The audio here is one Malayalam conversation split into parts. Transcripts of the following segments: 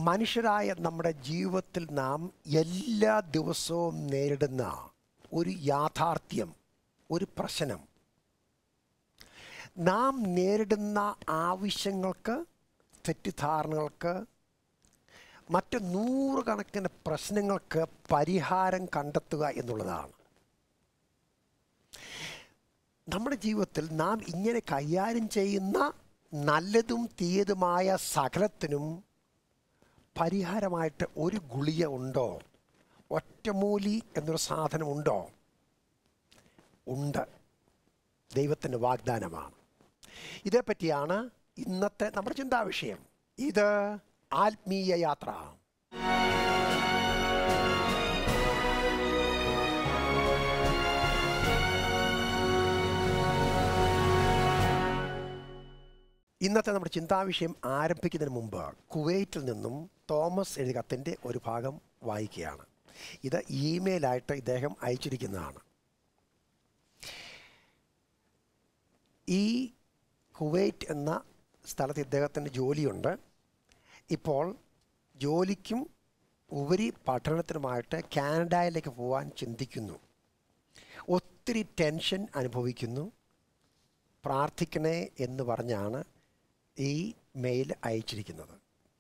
മനുഷ്യരായ നമ്മുടെ ജീവിതത്തിൽ നാം എല്ലാ ദിവസവും നേരിടുന്ന ഒരു യാഥാർത്ഥ്യം ഒരു പ്രശ്നം നാം നേരിടുന്ന ആവശ്യങ്ങൾക്ക് തെറ്റിദ്ധാരണകൾക്ക് മറ്റ് നൂറുകണക്കിന് പ്രശ്നങ്ങൾക്ക് പരിഹാരം കണ്ടെത്തുക എന്നുള്ളതാണ് നമ്മുടെ ജീവിതത്തിൽ നാം ഇങ്ങനെ കൈകാര്യം ചെയ്യുന്ന നല്ലതും തീയതുമായ സകലത്തിനും പരിഹാരമായിട്ട് ഒരു ഗുളിക ഉണ്ടോ ഒറ്റമൂലി എന്നൊരു സാധനം ഉണ്ടോ ഉണ്ട് ദൈവത്തിൻ്റെ വാഗ്ദാനമാണ് ഇതേപ്പറ്റിയാണ് ഇന്നത്തെ നമ്മുടെ ചിന്താവിഷയം ഇത് ആത്മീയ യാത്ര ഇന്നത്തെ നമ്മുടെ ചിന്താവിഷയം ആരംഭിക്കുന്നതിന് മുമ്പ് കുവൈറ്റിൽ നിന്നും തോമസ് എഴുതിയ കത്തിൻ്റെ ഒരു ഭാഗം വായിക്കുകയാണ് ഇത് ഇമെയിലായിട്ട് ഇദ്ദേഹം അയച്ചിരിക്കുന്നതാണ് ഈ കുവൈറ്റ് എന്ന സ്ഥലത്ത് ഇദ്ദേഹത്തിന് ജോലിയുണ്ട് ഇപ്പോൾ ജോലിക്കും ഉപരി പഠനത്തിനുമായിട്ട് കാനഡയിലേക്ക് പോകാൻ ചിന്തിക്കുന്നു ഒത്തിരി ടെൻഷൻ അനുഭവിക്കുന്നു പ്രാർത്ഥിക്കണേ എന്ന് പറഞ്ഞാണ് ഈ മെയിൽ അയച്ചിരിക്കുന്നത്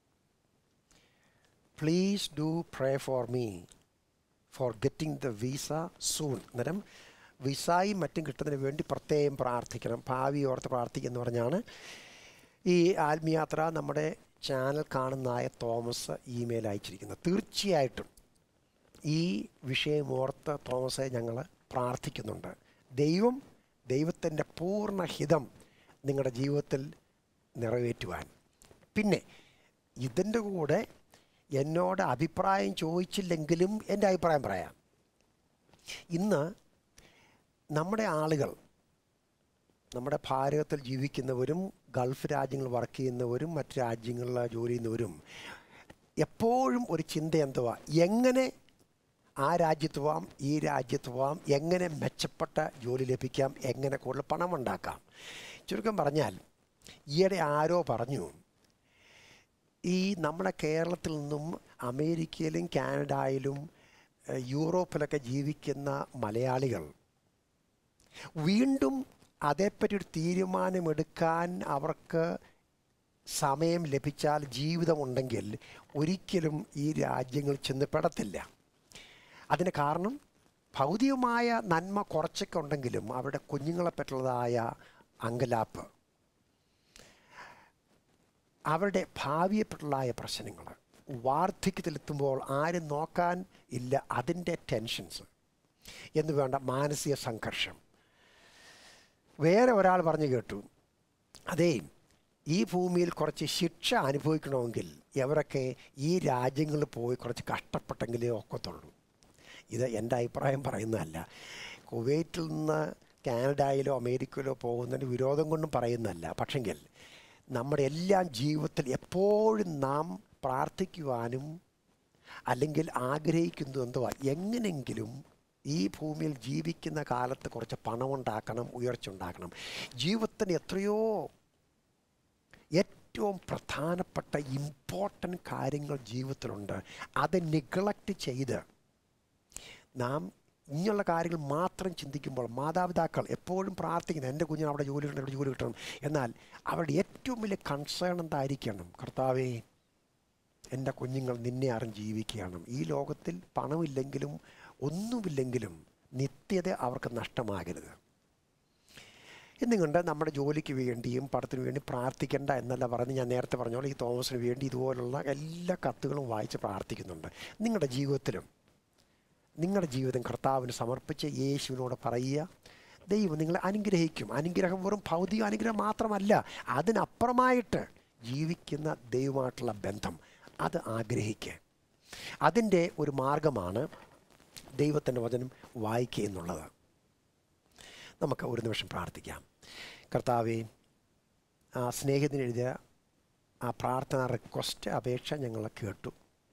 please do pray for me for getting the visa soon അന്നേരം വിസയും മറ്റും കിട്ടുന്നതിന് വേണ്ടി പ്രത്യേകം പ്രാർത്ഥിക്കണം ഭാവി ഓർത്ത് പ്രാർത്ഥിക്കുക എന്ന് പറഞ്ഞാണ് ഈ ആത്മീയാത്ര നമ്മുടെ ചാനൽ കാണുന്നതായ തോമസ് ഇമെയിൽ അയച്ചിരിക്കുന്നത് തീർച്ചയായിട്ടും ഈ വിഷയം ഓർത്ത് തോമസെ ഞങ്ങൾ പ്രാർത്ഥിക്കുന്നുണ്ട് ദൈവം ദൈവത്തിൻ്റെ പൂർണ്ണ ഹിതം നിങ്ങളുടെ ജീവിതത്തിൽ നിറവേറ്റുവാൻ പിന്നെ ഇതിൻ്റെ കൂടെ എന്നോട് അഭിപ്രായം ചോദിച്ചില്ലെങ്കിലും എൻ്റെ അഭിപ്രായം പറയാം ഇന്ന് നമ്മുടെ ആളുകൾ നമ്മുടെ ഭാരതത്തിൽ ജീവിക്കുന്നവരും ഗൾഫ് രാജ്യങ്ങളിൽ വർക്ക് ചെയ്യുന്നവരും മറ്റ് രാജ്യങ്ങളിൽ ജോലി ചെയ്യുന്നവരും എപ്പോഴും ഒരു ചിന്ത എന്തുവാ എങ്ങനെ ആ രാജ്യത്ത് പോവാം ഈ രാജ്യത്ത് പോവാം എങ്ങനെ മെച്ചപ്പെട്ട ജോലി ലഭിക്കാം എങ്ങനെ കൂടുതൽ പണം ഉണ്ടാക്കാം ചുരുക്കം പറഞ്ഞാൽ ഈയിടെ ആരോ പറഞ്ഞു ഈ നമ്മുടെ കേരളത്തിൽ നിന്നും അമേരിക്കയിലും കാനഡയിലും ഏഹ്, യൂറോപ്പിലൊക്കെ ജീവിക്കുന്ന മലയാളികൾ വീണ്ടും അതേപ്പറ്റി ഒരു തീരുമാനമെടുക്കാൻ അവർക്ക് സമയം ലഭിച്ചാൽ ജീവിതമുണ്ടെങ്കിൽ ഒരിക്കലും ഈ രാജ്യങ്ങൾ ചെന്ന് പെടത്തില്ല അതിന് കാരണം ഭൗതികമായ നന്മ കുറച്ചൊക്കെ ഉണ്ടെങ്കിലും അവരുടെ കുഞ്ഞുങ്ങളെ പറ്റുള്ളതായ അങ്കലാപ്പ് അവരുടെ ഭാവിയെപ്പറ്റുള്ളതായ പ്രശ്നങ്ങൾ വാർദ്ധക്യത്തിലെത്തുമ്പോൾ ആരും നോക്കാൻ ഇല്ല അതിൻ്റെ ടെൻഷൻസ് എന്ന് വേണ്ട മാനസിക സംഘർഷം വേറെ ഒരാൾ പറഞ്ഞു കേട്ടു അതേ ഈ ഭൂമിയിൽ കുറച്ച് ശിക്ഷ അനുഭവിക്കണമെങ്കിൽ എവരൊക്കെ ഈ രാജ്യങ്ങളിൽ പോയി കുറച്ച് കഷ്ടപ്പെട്ടെങ്കിലേ ഒക്കത്തുള്ളൂ ഇത് എൻ്റെ അഭിപ്രായം പറയുന്നതല്ല കുവൈറ്റിൽ നിന്ന് കാനഡയിലോ അമേരിക്കയിലോ പോകുന്നതിന് വിരോധം കൊണ്ടും പറയുന്നതല്ല പക്ഷെങ്കിൽ നമ്മുടെ എല്ലാം ജീവിതത്തിൽ എപ്പോഴും നാം പ്രാർത്ഥിക്കുവാനും അല്ലെങ്കിൽ ആഗ്രഹിക്കുന്നത് എന്തുവാ എങ്ങനെങ്കിലും ഈ ഭൂമിയിൽ ജീവിക്കുന്ന കാലത്ത് കുറച്ച് പണമുണ്ടാക്കണം ഉയർച്ച ഉണ്ടാക്കണം ജീവിതത്തിന് എത്രയോ ഏറ്റവും പ്രധാനപ്പെട്ട ഇമ്പോർട്ടൻ്റ് കാര്യങ്ങൾ ജീവിതത്തിലുണ്ട് അത് നിഗ്ലക്റ്റ് ചെയ്ത് നാം ഇങ്ങനെയുള്ള കാര്യങ്ങൾ മാത്രം ചിന്തിക്കുമ്പോൾ മാതാപിതാക്കൾ എപ്പോഴും പ്രാർത്ഥിക്കുന്നത് എൻ്റെ കുഞ്ഞിന് അവിടെ ജോലി കിട്ടണം ഇവിടെ ജോലി കിട്ടണം എന്നാൽ അവരുടെ ഏറ്റവും വലിയ കൺസേൺ എന്തായിരിക്കണം കർത്താവേ എൻ്റെ കുഞ്ഞുങ്ങൾ നിന്നെ അറിഞ്ഞ് ജീവിക്കുകയാണ് ഈ ലോകത്തിൽ പണമില്ലെങ്കിലും ഒന്നുമില്ലെങ്കിലും നിത്യത അവർക്ക് നഷ്ടമാകരുത് എന്നുകൊണ്ട് നമ്മുടെ ജോലിക്ക് വേണ്ടിയും പടത്തിന് വേണ്ടി പ്രാർത്ഥിക്കേണ്ട എന്നല്ല പറഞ്ഞ് ഞാൻ നേരത്തെ പറഞ്ഞോളൂ ഈ തോമസിന് വേണ്ടി ഇതുപോലുള്ള എല്ലാ കത്തുകളും വായിച്ച് പ്രാർത്ഥിക്കുന്നുണ്ട് നിങ്ങളുടെ ജീവിതത്തിലും നിങ്ങളുടെ ജീവിതം കർത്താവിന് സമർപ്പിച്ച് യേശുവിനോട് പറയുക ദൈവം നിങ്ങളെ അനുഗ്രഹിക്കും അനുഗ്രഹം വെറും ഭൗതിക അനുഗ്രഹം മാത്രമല്ല അതിനപ്പുറമായിട്ട് ജീവിക്കുന്ന ദൈവമായിട്ടുള്ള ബന്ധം അത് ആഗ്രഹിക്കുക അതിൻ്റെ ഒരു മാർഗമാണ് ദൈവത്തിൻ്റെ വചനം വായിക്കുക എന്നുള്ളത് നമുക്ക് ഒരു നിമിഷം പ്രാർത്ഥിക്കാം കർത്താവെ ആ സ്നേഹിതന് എഴുതിയ ആ പ്രാർത്ഥന റിക്വസ്റ്റ് അപേക്ഷ ഞങ്ങൾ കേട്ടു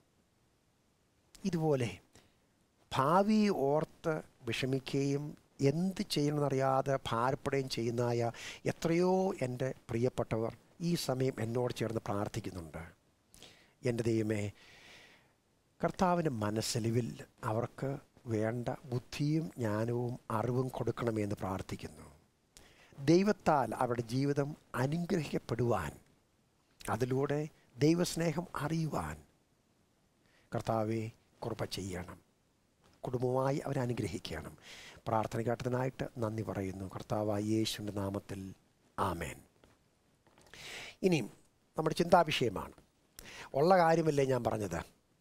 ഇതുപോലെ ഭാവി ഓർത്ത് വിഷമിക്കുകയും എന്ത് ചെയ്യണമെന്നറിയാതെ ഭാരപ്പെടുകയും ചെയ്യുന്നതായ എത്രയോ എൻ്റെ പ്രിയപ്പെട്ടവർ ഈ സമയം എന്നോട് ചേർന്ന് പ്രാർത്ഥിക്കുന്നുണ്ട് എൻ്റെ ദൈവമേ കർത്താവിൻ്റെ മനസ്സലിവിൽ അവർക്ക് വേണ്ട ബുദ്ധിയും ജ്ഞാനവും അറിവും കൊടുക്കണമെന്ന് പ്രാർത്ഥിക്കുന്നു ദൈവത്താൽ അവരുടെ ജീവിതം അനുഗ്രഹിക്കപ്പെടുവാൻ അതിലൂടെ ദൈവസ്നേഹം അറിയുവാൻ കർത്താവെ കൃപ ചെയ്യണം കുടുംബമായി അവരെ അനുഗ്രഹിക്കണം പ്രാർത്ഥന കേട്ടതിനായിട്ട് നന്ദി പറയുന്നു കർത്താവായ യേശുവിൻ്റെ നാമത്തിൽ ആമേൻ ഇനിയും നമ്മുടെ ചിന്താവിഷയമാണ് ഉള്ള കാര്യമല്ലേ ഞാൻ പറഞ്ഞത്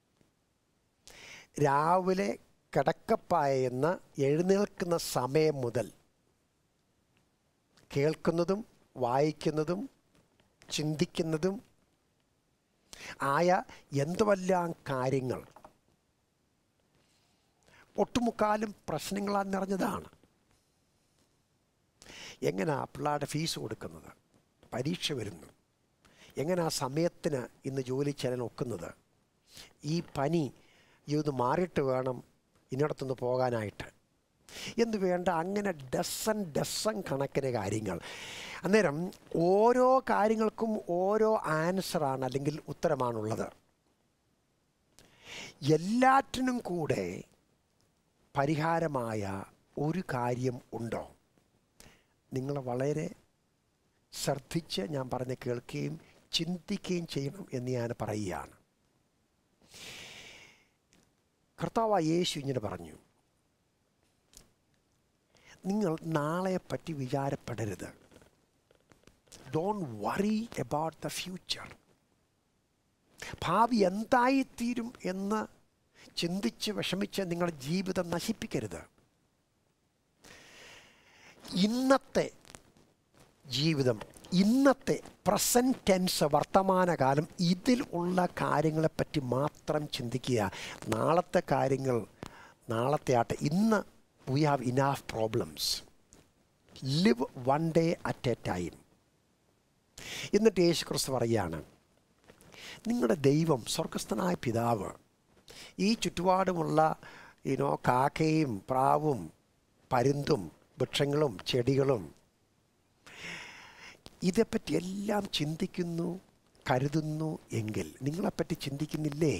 രാവിലെ കിടക്കപ്പായെന്ന് എഴുന്നേൽക്കുന്ന സമയം മുതൽ കേൾക്കുന്നതും വായിക്കുന്നതും ചിന്തിക്കുന്നതും ആയ എന്തുവെല്ലാം കാര്യങ്ങൾ ഒട്ടുമുക്കാലും പ്രശ്നങ്ങളാൽ നിറഞ്ഞതാണ് എങ്ങനെയാ പിള്ളേരുടെ ഫീസ് കൊടുക്കുന്നത് പരീക്ഷ വരുന്നു എങ്ങനെയാ സമയത്തിന് ഇന്ന് ജോലി ചെല്ലാൻ ഒക്കുന്നത് ഈ പനി ഇത് മാറിയിട്ട് വേണം ഇന്നിടത്തുനിന്ന് പോകാനായിട്ട് എന്ന് വേണ്ട അങ്ങനെ ഡസൻ ഡസൻ കണക്കിന് കാര്യങ്ങൾ അന്നേരം ഓരോ കാര്യങ്ങൾക്കും ഓരോ ആൻസറാണ് അല്ലെങ്കിൽ ഉത്തരമാണുള്ളത് എല്ലാറ്റിനും കൂടെ പരിഹാരമായ ഒരു കാര്യം ഉണ്ടോ നിങ്ങൾ വളരെ ശ്രദ്ധിച്ച് ഞാൻ പറഞ്ഞ് കേൾക്കുകയും ചിന്തിക്കുകയും ചെയ്യണം എന്ന് ഞാൻ പറയുകയാണ് കർത്താവ് യേശു ഇങ്ങനെ പറഞ്ഞു നിങ്ങൾ നാളെപ്പറ്റി വിചാരപ്പെടരുത് don't worry about the future ഭാവി എന്തായിത്തീരും എന്ന് ചിന്തിച്ച് വിഷമിച്ച് നിങ്ങളുടെ ജീവിതം നശിപ്പിക്കരുത് ഇന്നത്തെ ജീവിതം ഇന്നത്തെ പ്രസൻറ്റ് ടെൻസ് വർത്തമാനകാലം ഇതിൽ ഉള്ള കാര്യങ്ങളെപ്പറ്റി മാത്രം ചിന്തിക്കുക നാളത്തെ കാര്യങ്ങൾ നാളത്തെ ആട്ടെ ഇന്ന് we have enough problems live one day at a time എന്നിട്ട് യേശു ക്രിസ്തു പറയുകയാണ് നിങ്ങളുടെ ദൈവം സ്വർഗസ്ഥനായ പിതാവ് ഈ ചുറ്റുപാടുമുള്ള ഇനോ കാക്കയും പ്രാവും പരുന്തും വൃക്ഷങ്ങളും ചെടികളും ഇതേപ്പറ്റി എല്ലാം ചിന്തിക്കുന്നു കരുതുന്നു എങ്കിൽ നിങ്ങളെപ്പറ്റി ചിന്തിക്കുന്നില്ലേ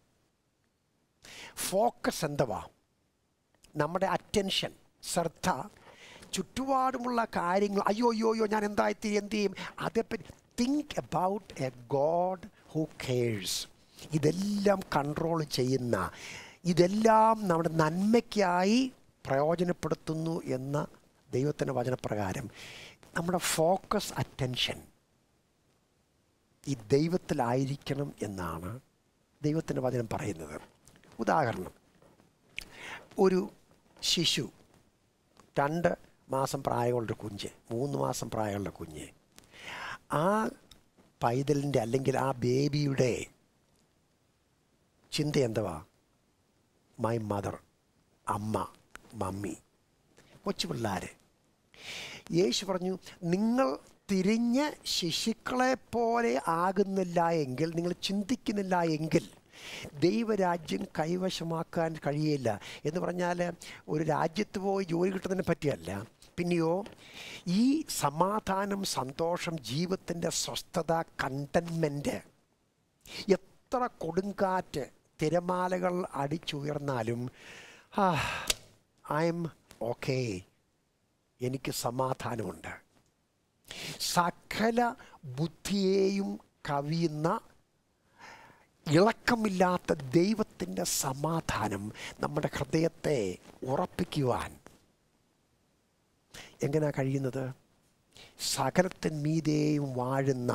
ഫോക്കസ് എന്തുവാ നമ്മുടെ അറ്റൻഷൻ ശ്രദ്ധ ചുറ്റുപാടുമുള്ള കാര്യങ്ങൾ അയ്യോ അയ്യോ അയ്യോ ഞാൻ എന്തായി എന്ത് ചെയ്യും അതേപ്പറ്റി think about a God who cares ഇതെല്ലാം കൺട്രോൾ ചെയ്യുന്ന ഇതെല്ലാം നമ്മുടെ നന്മയ്ക്കായി പ്രയോജനപ്പെടുത്തുന്നു എന്ന ദൈവത്തിൻ്റെ വചനപ്രകാരം നമ്മുടെ ഫോക്കസ് അറ്റൻഷൻ ഈ ദൈവത്തിലായിരിക്കണം എന്നാണ് ദൈവത്തിൻ്റെ വചനം പറയുന്നത് ഉദാഹരണം ഒരു ശിശു രണ്ട് മാസം പ്രായമുള്ള കുഞ്ഞ് മൂന്ന് മാസം പ്രായമുള്ള കുഞ്ഞ് ആ പൈതലിൻ്റെ അല്ലെങ്കിൽ ആ ബേബിയുടെ ചിന്ത എന്തുവാ മൈ മദർ അമ്മ മമ്മി കൊച്ചു പിള്ളേർ യേശു പറഞ്ഞു നിങ്ങൾ തിരിഞ്ഞ ശിശുക്കളെ പോലെ ആകുന്നില്ല എങ്കിൽ നിങ്ങൾ ചിന്തിക്കുന്നില്ല എങ്കിൽ ദൈവരാജ്യം കൈവശമാക്കാൻ കഴിയില്ല എന്ന് പറഞ്ഞാൽ ഒരു രാജ്യത്ത് പോയി ജോലി കിട്ടുന്നതിനെ പറ്റിയല്ല പിന്നെയോ ഈ സമാധാനം സന്തോഷം ജീവിതത്തിൻ്റെ സ്വസ്ഥത കണ്ടൻമെൻറ്റ് എത്ര കൊടുങ്കാറ്റ് തിരമാലകൾ അടിച്ചുയർന്നാലും ഐ എം ഓക്കേ എനിക്ക് സമാധാനമുണ്ട് സകല ബുദ്ധിയെയും കവിയുന്ന ഇളക്കമില്ലാത്ത ദൈവത്തിൻ്റെ സമാധാനം നമ്മുടെ ഹൃദയത്തെ ഉറപ്പിക്കുവാൻ എങ്ങനെയാ കഴിയുന്നത് സകലത്തിന്മീതെയും വാഴുന്ന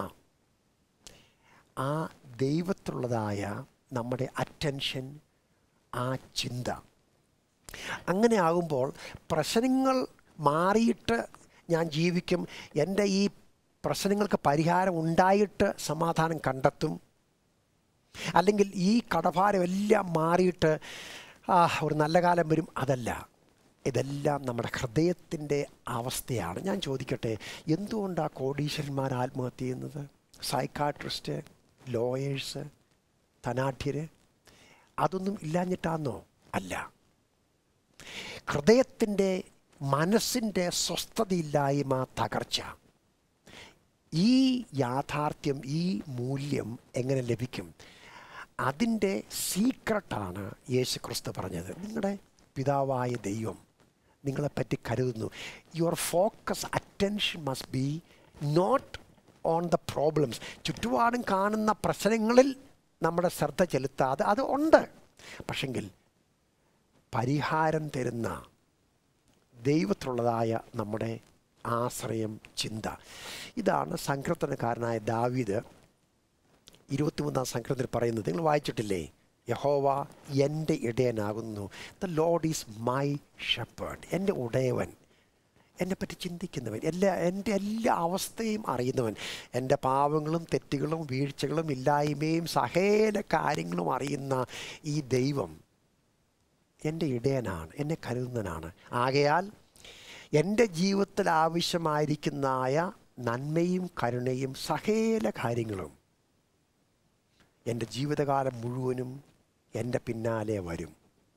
ആ ദൈവത്തിലുള്ളതായ നമ്മുടെ അറ്റൻഷൻ ആ ചിന്ത അങ്ങനെ ആകുമ്പോൾ പ്രശ്നങ്ങൾ മാറിയിട്ട് ഞാൻ ജീവിക്കും എൻ്റെ ഈ പ്രശ്നങ്ങൾക്ക് പരിഹാരം ഉണ്ടായിട്ട് സമാധാനം കണ്ടെത്തും അല്ലെങ്കിൽ ഈ കടഭാരം എല്ലാം മാറിയിട്ട് ആ ഒരു നല്ല കാലം വരും അതല്ല ഇതെല്ലാം നമ്മുടെ ഹൃദയത്തിൻ്റെ അവസ്ഥയാണ് ഞാൻ ചോദിക്കട്ടെ എന്തുകൊണ്ടാണ് കോടീശ്വരന്മാർ ആത്മഹത്യ ചെയ്യുന്നത് സൈക്കാട്രിസ്റ്റ് ലോയേഴ്സ് ധനാഠ്യർ അതൊന്നും ഇല്ലാഞ്ഞിട്ടാന്നോ അല്ല ഹൃദയത്തിൻ്റെ മനസ്സിൻ്റെ സ്വസ്ഥതയില്ലായ്മ തകർച്ച ഈ യാഥാർത്ഥ്യം ഈ മൂല്യം എങ്ങനെ ലഭിക്കും അതിൻ്റെ സീക്രട്ടാണ് യേശു ക്രിസ്തു പറഞ്ഞത് നിങ്ങളുടെ പിതാവായ ദൈവം നിങ്ങളെപ്പറ്റി കരുതുന്നു your focus attention must be not on the problems ചുറ്റുപാടും കാണുന്ന പ്രശ്നങ്ങളിൽ നമ്മുടെ ശ്രദ്ധ ചെലുത്താതെ അത് ഉണ്ട് പക്ഷെങ്കിൽ പരിഹാരം തരുന്ന ദൈവത്തിലുള്ളതായ നമ്മുടെ ആശ്രയം ചിന്ത ഇതാണ് സങ്കീർത്തനക്കാരനായ ദാവീദ് ഇരുപത്തിമൂന്നാം സങ്കീർത്തനത്തിൽ പറയുന്നത് നിങ്ങൾ വായിച്ചിട്ടില്ലേ യഹോവ എൻ്റെ ഇടയനാകുന്നു the Lord is my shepherd എൻ്റെ ഉടയവൻ എന്നെപ്പറ്റി ചിന്തിക്കുന്നവൻ എല്ലാ എൻ്റെ എല്ലാ അവസ്ഥയും അറിയുന്നവൻ എൻ്റെ പാവങ്ങളും തെറ്റുകളും വീഴ്ചകളും ഇല്ലായ്മയും സഹേല കാര്യങ്ങളും അറിയുന്ന ഈ ദൈവം എൻ്റെ ഇടയനാണ് എന്നെ കരുതുന്നവനാണ് ആകയാൽ എൻ്റെ ജീവിതത്തിൽ ആവശ്യമായിരിക്കുന്നതായ നന്മയും കരുണയും സകല കാര്യങ്ങളും എൻ്റെ ജീവിതകാലം മുഴുവനും എൻ്റെ പിന്നാലെ വരും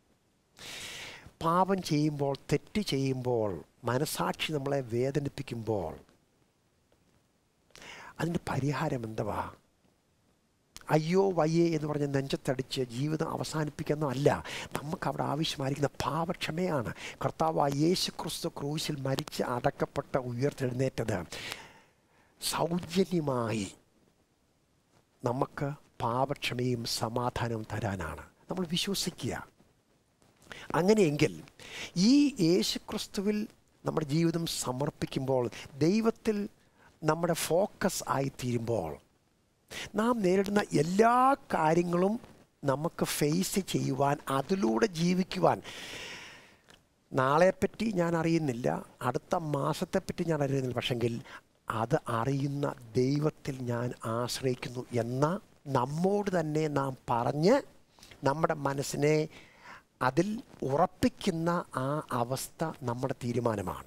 പാപം ചെയ്യുമ്പോൾ തെറ്റ് ചെയ്യുമ്പോൾ മനസാക്ഷി നമ്മളെ വേദനിപ്പിക്കുമ്പോൾ അതിൻ്റെ പരിഹാരം എന്തുവാ അയ്യോ വയ്യേ എന്ന് പറഞ്ഞ് നെഞ്ചത്തടിച്ച് ജീവിതം അവസാനിപ്പിക്കുന്ന അല്ല നമുക്ക് അവിടെ ആവശ്യമായിരിക്കുന്ന പാപക്ഷമയാണ് കർത്താവ് യേശു ക്രിസ്തു ക്രൂശിൽ മരിച്ച് അടക്കപ്പെട്ട ഉയർത്തെഴുന്നേറ്റത് സൗജന്യമായി നമുക്ക് പാപക്ഷമയും സമാധാനവും തരാനാണ് നമ്മൾ വിശ്വസിക്കുക അങ്ങനെയെങ്കിൽ ഈ യേശുക്രിസ്തുവിൽ നമ്മുടെ ജീവിതം സമർപ്പിക്കുമ്പോൾ ദൈവത്തിൽ നമ്മുടെ ഫോക്കസ് ആയിത്തീരുമ്പോൾ നാം നേരിടുന്ന എല്ലാ കാര്യങ്ങളും നമുക്ക് ഫേസ് ചെയ്യുവാൻ അതിലൂടെ ജീവിക്കുവാൻ നാളെപ്പറ്റി ഞാൻ അറിയുന്നില്ല അടുത്ത മാസത്തെപ്പറ്റി ഞാൻ അറിയുന്നില്ല പക്ഷെങ്കിൽ അത് അറിയുന്ന ദൈവത്തിൽ ഞാൻ ആശ്രയിക്കുന്നു എന്ന നമ്മോട് തന്നെ നാം പറഞ്ഞ് നമ്മുടെ മനസ്സിനെ അതിൽ ഉറപ്പിക്കുന്ന ആ അവസ്ഥ നമ്മുടെ തീരുമാനമാണ്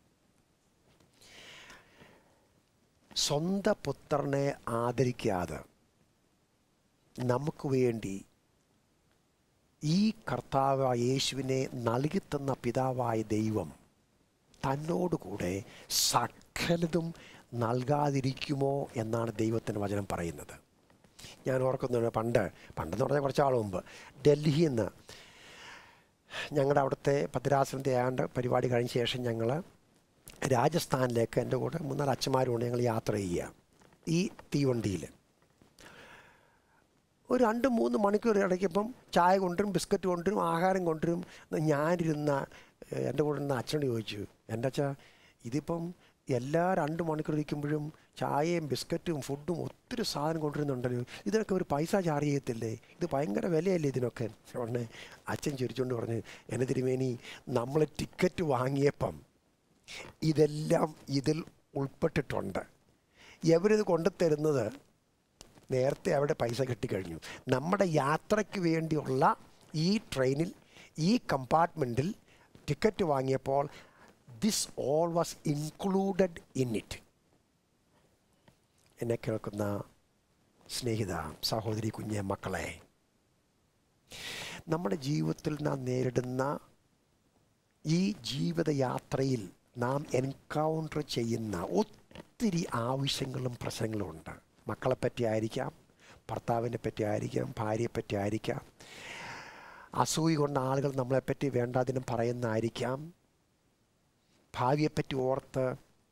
സ്വന്തം പുത്രനെ ആദരിക്കാതെ നമുക്ക് വേണ്ടി ഈ കർത്താവ് യേശുവിനെ നൽകിത്തന്ന പിതാവായ ദൈവം തന്നോടുകൂടെ സകലതും നൽകാതിരിക്കുമോ എന്നാണ് ദൈവത്തിൻ്റെ വചനം പറയുന്നത് ഞാൻ ഓർക്കുന്നുണ്ട് പണ്ട് പണ്ടെന്ന് പറഞ്ഞാൽ കുറച്ച് ആൾ മുമ്പ് ഡൽഹിയിൽ നിന്ന് ഞങ്ങളുടെ അവിടുത്തെ ഭദ്രാസനത്തെ ആണ്ട് പരിപാടി കഴിഞ്ഞ ശേഷം ഞങ്ങൾ രാജസ്ഥാനിലേക്ക് എൻ്റെ കൂടെ മൂന്നാല് അച്ഛന്മാരുകൊണ്ട് ഞങ്ങൾ യാത്ര ചെയ്യുക ഈ തീവണ്ടിയിൽ ഒരു രണ്ട് മൂന്ന് മണിക്കൂർ ഇടയ്ക്കിപ്പം ചായ കൊണ്ടുവരും ബിസ്ക്കറ്റ് കൊണ്ടുവരും ആഹാരം കൊണ്ടുവരും ഞാനിരുന്ന ഏഹ്, എൻ്റെ കൂടെ ഇരുന്ന അച്ഛനോട് ചോദിച്ചു എൻ്റെ അച്ഛ ഇതിപ്പം എല്ലാ രണ്ട് മണിക്കൂർ ഇരിക്കുമ്പോഴും ചായയും ബിസ്ക്കറ്റും ഫുഡും ഒത്തിരി സാധനം കൊണ്ടുവരുന്നുണ്ടല്ലോ ഇതിനൊക്കെ ഒരു പൈസ ചാർജ് ചെയ്യത്തില്ലേ ഇത് ഭയങ്കര വിലയല്ലേ ഇതിനൊക്കെ ഉടനെ അച്ഛൻ ചിരിച്ചുകൊണ്ട് പറഞ്ഞു എൻ്റെ തിരുമേനി നമ്മൾ ടിക്കറ്റ് വാങ്ങിയപ്പം ഇതെല്ലാം ഇതിൽ ഉൾപ്പെട്ടിട്ടുണ്ട് എവരിത് കൊണ്ടുതരുന്നത് നേരത്തെ അവിടെ പൈസ കിട്ടിക്കഴിഞ്ഞു നമ്മുടെ യാത്രയ്ക്ക് വേണ്ടിയുള്ള ഈ ട്രെയിനിൽ ഈ കമ്പാർട്ട്മെൻറ്റിൽ ടിക്കറ്റ് വാങ്ങിയപ്പോൾ this all was included in it എന്നെ കേൾക്കുന്ന സ്നേഹിത സഹോദരി കുഞ്ഞെ മക്കളെ നമ്മുടെ ജീവിതത്തിൽ നാം നേരിടുന്ന ഈ ജീവിതയാത്രയിൽ നാം എൻകൗണ്ടർ ചെയ്യുന്ന ഒത്തിരി ആവശ്യങ്ങളും പ്രശ്നങ്ങളും ഉണ്ട് മക്കളെ പറ്റി ആയിരിക്കാം ഭർത്താവിനെ പറ്റി ആയിരിക്കാം ഭാര്യയെ പറ്റി ആയിരിക്കാം അസൂയ കൊണ്ട ആളുകൾ നമ്മളെപ്പറ്റി വേണ്ടാതിനും പറയുന്നതായിരിക്കാം ഭാവിയെപ്പറ്റി ഓർത്ത്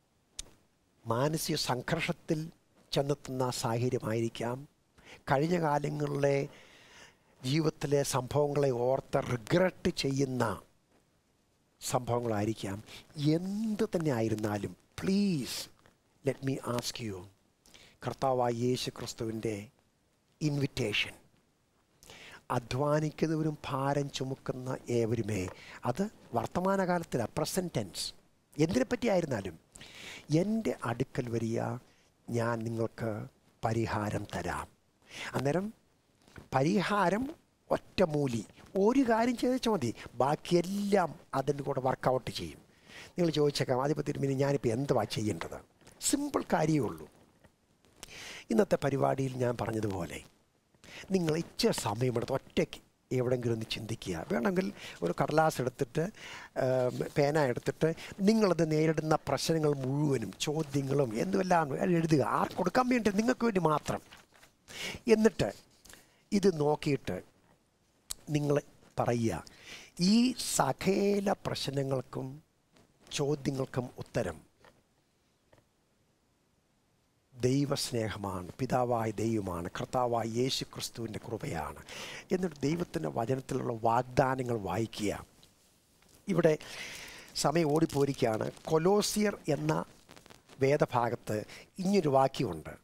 മാനസിക സംഘർഷത്തിൽ ചെന്നെത്തുന്ന സാഹചര്യമായിരിക്കാം കഴിഞ്ഞ കാലങ്ങളിലെ ജീവിതത്തിലെ സംഭവങ്ങളെ ഓർത്ത് റിഗ്രറ്റ് ചെയ്യുന്ന സംഭവങ്ങളായിരിക്കാം എന്ത് തന്നെ ആയിരുന്നാലും please let me ask you കർത്താവായ യേശു ക്രിസ്തുവിൻ്റെ ഇൻവിറ്റേഷൻ അധ്വാനിക്കുന്നവരും ഭാരം ചുമക്കുന്ന ഏവരുമേ അത് വർത്തമാനകാലത്തിലാണ് പ്രസൻറ്റ് ടെൻസ് എന്തിനെ പറ്റിയായിരുന്നാലും എൻ്റെ അടുക്കൽ വരിക ഞാൻ നിങ്ങൾക്ക് പരിഹാരം തരാം അന്നേരം പരിഹാരം ഒറ്റമൂലി ഒരു കാര്യം ചെയ്താൽ മതി ബാക്കിയെല്ലാം അതിൻ്റെ കൂടെ വർക്കൗട്ട് ചെയ്യും നിങ്ങൾ ചോദിച്ചേക്കാം അതിപ്പോൾ തിരുമിനി ഞാനിപ്പോൾ എന്തുവാ ചെയ്യേണ്ടത് സിമ്പിൾ കാര്യമേ ഉള്ളൂ ഇന്നത്തെ പരിപാടിയിൽ ഞാൻ പറഞ്ഞതുപോലെ നിങ്ങൾ ഇച്ച സമയമെടുത്ത് ഒറ്റയ്ക്ക് എവിടെയെങ്കിലും ഒന്ന് ചിന്തിക്കുക വേണമെങ്കിൽ ഒരു കടലാസ് എടുത്തിട്ട് ആം, പേന എടുത്തിട്ട് നിങ്ങളത് നേരിടുന്ന പ്രശ്നങ്ങൾ മുഴുവനും ചോദ്യങ്ങളും എന്തുമെല്ലാം എഴുതുക ആർക്ക് കൊടുക്കാൻ വേണ്ടി നിങ്ങൾക്ക് വേണ്ടി മാത്രം എന്നിട്ട് ഇത് നോക്കിയിട്ട് നിങ്ങൾ പറയുക ഈ സകല പ്രശ്നങ്ങൾക്കും ചോദ്യങ്ങൾക്കും ഉത്തരം ദൈവസ്നേഹമാണ് പിതാവായ ദൈവമാണ് കർത്താവായ യേശു ക്രിസ്തുവിൻ്റെ കൃപയാണ് എന്നിട്ട് ദൈവത്തിൻ്റെ വചനത്തിലുള്ള വാഗ്ദാനങ്ങൾ വായിക്കുക ഇവിടെ സമയം ഓടിപ്പോരിക്കുകയാണ് കൊലോസിയർ എന്ന വേദഭാഗത്ത് ഇങ്ങനൊരു വാക്യമുണ്ട്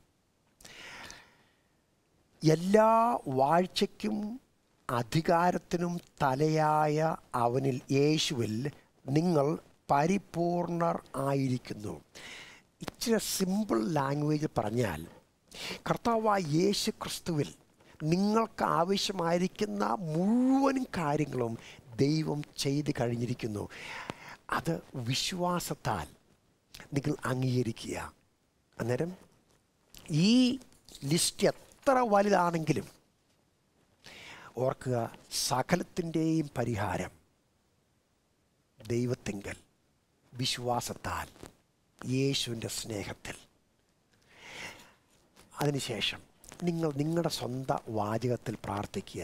എല്ലാ വാഴ്ചയ്ക്കും അധികാരത്തിനും തലയായ അവനിൽ യേശുവിൽ നിങ്ങൾ പരിപൂർണർ ആയിരിക്കുന്നു ഇച്ചിരി സിമ്പിൾ ലാംഗ്വേജ് പറഞ്ഞാൽ കർത്താവായ യേശു ക്രിസ്തുവിൽ നിങ്ങൾക്ക് ആവശ്യമായിരിക്കുന്ന മുഴുവൻ കാര്യങ്ങളും ദൈവം ചെയ്ത് കഴിഞ്ഞിരിക്കുന്നു അത് വിശ്വാസത്താൽ നിങ്ങൾ അംഗീകരിക്കുക അന്നേരം ഈ ലിസ്റ്റ് എത്ര വലുതാണെങ്കിലും ഓർക്കുക സകലത്തിൻ്റെയും പരിഹാരം ദൈവത്തിങ്കൽ വിശ്വാസത്താൽ യേശുവിൻ്റെ സ്നേഹത്തിൽ അതിനുശേഷം നിങ്ങൾ നിങ്ങളുടെ സ്വന്തം വാചകത്തിൽ പ്രാർത്ഥിക്കുക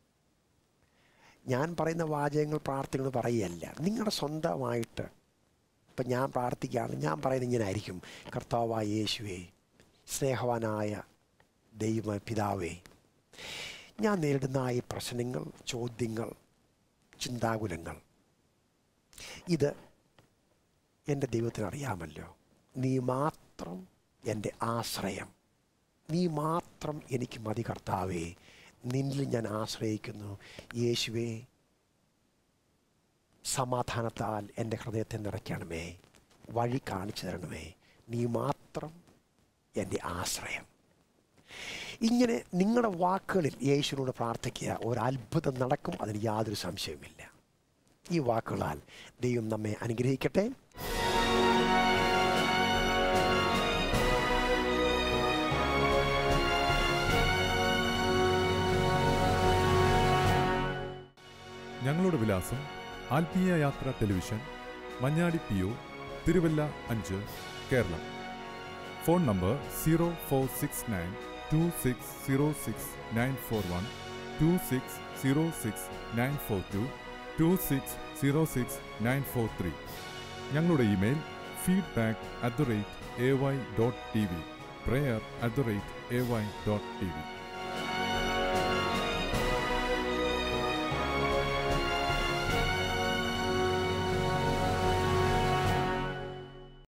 ഞാൻ പറയുന്ന വാചകങ്ങൾ പ്രാർത്ഥിക്കുന്നത് പറയുകയല്ല നിങ്ങളുടെ സ്വന്തമായിട്ട് ഇപ്പം ഞാൻ പ്രാർത്ഥിക്കുകയാണ് ഞാൻ പറയുന്നത് ഇങ്ങനെ ആയിരിക്കും കർത്താവായ യേശുവേ സ്നേഹവാനായ ദൈവ പിതാവേ ഞാൻ നേരിടുന്ന ഈ പ്രശ്നങ്ങൾ ചോദ്യങ്ങൾ ചിന്താകുലങ്ങൾ ഇത് എൻ്റെ ദൈവത്തിന് അറിയാമല്ലോ നീ മാത്രം എൻ്റെ ആശ്രയം നീ മാത്രം എനിക്ക് മതി കർത്താവേ നിന്നിൽ ഞാൻ ആശ്രയിക്കുന്നു യേശുവേ സമാധാനത്താൽ എൻ്റെ ഹൃദയത്തെ നിറയ്ക്കണമേ വഴി കാണിച്ചു തരണമേ നീ മാത്രം എൻ്റെ ആശ്രയം ഇങ്ങനെ നിങ്ങളുടെ വാക്കുകളിൽ യേശുവിനോട് പ്രാർത്ഥിക്കുക ഒരത്ഭുതം നടക്കും അതിന് യാതൊരു സംശയവുമില്ല ഈ വാക്കുകളാൽ ദൈവം നമ്മെ അനുഗ്രഹിക്കട്ടെ ഞങ്ങളുടെ വിലാസം ആത്മീയ യാത്ര television Manjadi P O Thiruvalla അഞ്ച് Keralam phone number zero four six nine two six zero six nine four one two six zero six nine four two two six zero six nine four three ഞങ്ങളുടെ email feedback at the rate A Y dot T V prayer at the rate A Y dot T V